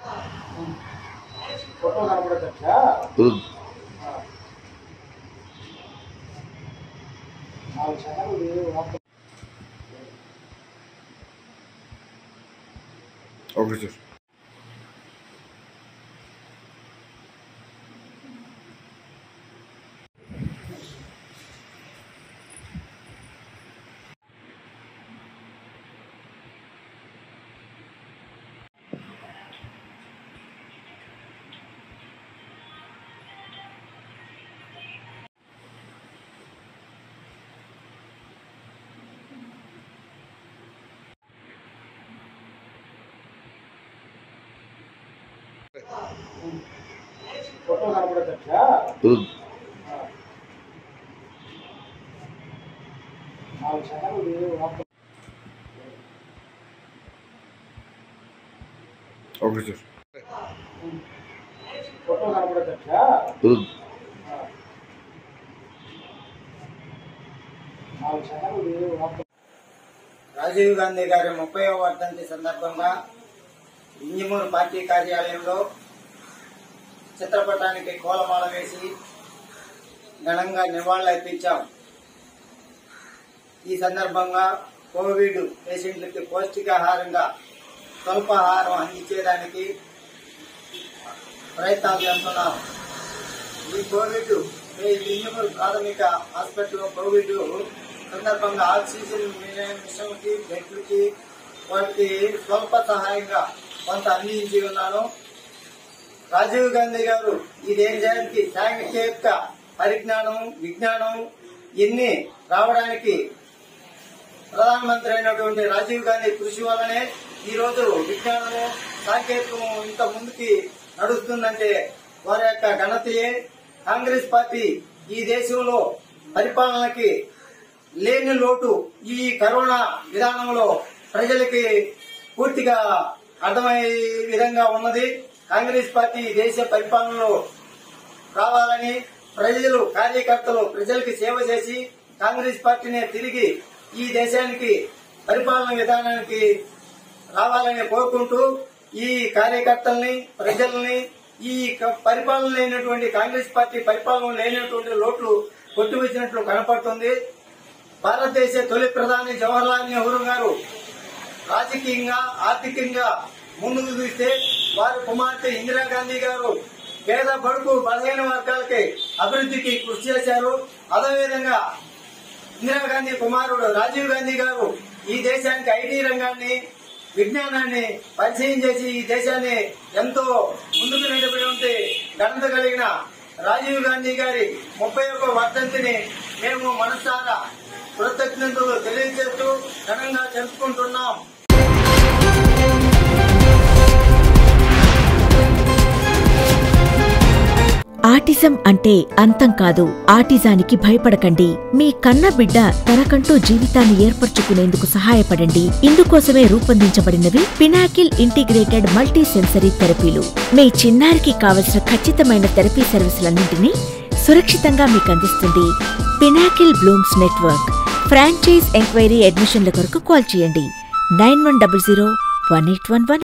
photo కనపడచ్చా నాలుగు channel వార్త okay sir photo కనపడచ్చా నాలుగు ఛానల్ వార్త ఓకే సార్ ఫోటో కనపడచ్చా నాలుగు ఛానల్ వార్త రాజీవ్ గాంధీ గారి ముప్పై వర్ధంతి సందర్భంగా ఇంజమూరు పార్టీ కార్యాలయంలో చిత్రపటానికి కోలమాల వేసి ఘనంగా నివాళులర్పించాం ఈ సందర్భంగా కోవిడ్ పేషెంట్లకి పౌష్టికాహారంగా స్వల్పాహారం అందించేదానికి ప్రయత్నాలు చేస్తున్నాం ఈ కోవిడ్ ఈ ఇంజమూరు ప్రాథమిక హాస్పిటల్లో కోవిడ్ సందర్భంగా ఆక్సిజన్ మిషన్కి బెడ్లకి వాటికి స్వల్ప సహాయంగా కొంత అందించి ఉన్నాను రాజీవ్ గాంధీ గారు ఈ దేశానికి సాంకేతిక పరిజ్ఞానం విజ్ఞానం ఇన్ని రావడానికి ప్రధానమంత్రి అయినటువంటి రాజీవ్ గాంధీ కృషి వల్లనే ఈ రోజు విజ్ఞానము సాంకేతికము ఇంత ముందుకి నడుస్తుందంటే వారి యొక్క ఘనతయే కాంగ్రెస్ పార్టీ ఈ దేశంలో పరిపాలనకి లేని లోటు ఈ కరోనా విధానంలో ప్రజలకి పూర్తిగా అర్థమయ్యే విధంగా ఉన్నది కాంగ్రెస్ పార్టీ దేశ పరిపాలనలో రావాలని ప్రజలు కార్యకర్తలు ప్రజలకి సేవ చేసి కాంగ్రెస్ పార్టీని తిరిగి ఈ దేశానికి పరిపాలన విధానానికి రావాలని కోరుకుంటూ ఈ కార్యకర్తల్ని ప్రజల్ని ఈ క- పరిపాలన లేనటువంటి కాంగ్రెస్ పార్టీ పరిపాలన లేనటువంటి లోట్లు కొట్టివచ్చినట్లు కనపడుతుంది భారతదేశ తొలి ప్రధాని జవహర్లాల్ నెహ్రూ గారు రాజకీయంగా ఆర్థికంగా ముందుకు చూస్తే వారి కుమార్తె ఇందిరాగాంధీ గారు పేద బడుగు బలహీన వర్గాలకి అభివృద్ధికి కృషి చేశారు అదేవిధంగా ఇందిరాగాంధీ కుమారుడు రాజీవ్ గాంధీ గారు ఈ దేశానికి ఐటీ రంగాన్ని విజ్ఞానాన్ని పరిచయం చేసి ఈ దేశాన్ని ఎంతో ముందుకు నడిపినటువంటి ఘనత కలిగిన రాజీవ్ గాంధీ గారి ముప్పై ఒక్క వర్ధంతిని మేము మనసారా కృతజ్ఞతలు తెలియజేస్తూ ఘనంగా జరుపుకుంటున్నాం ఆటిజం అంటే అంతం కాదు ఆటిజానికి భయపడకండి మీ కన్న బిడ్డ తనకంటూ జీవితాన్ని ఏర్పరచుకునేందుకు సహాయపడండి ఇందుకోసమే రూపొందించబడినవి పినాకిల్ ఇంటిగ్రేటెడ్ మల్టీ సెన్సరీ థెరపీలు మీ చిన్నారికి కావలసిన ఖచ్చితమైన థెరపీ సర్వీసులన్నింటినీ సురక్షితంగా మీకు అందిస్తుంది Pinnacle Blooms network franchise enquiry అడ్మిషన్ల కొరకు కాల్ చేయండి nine one double zero one eight one one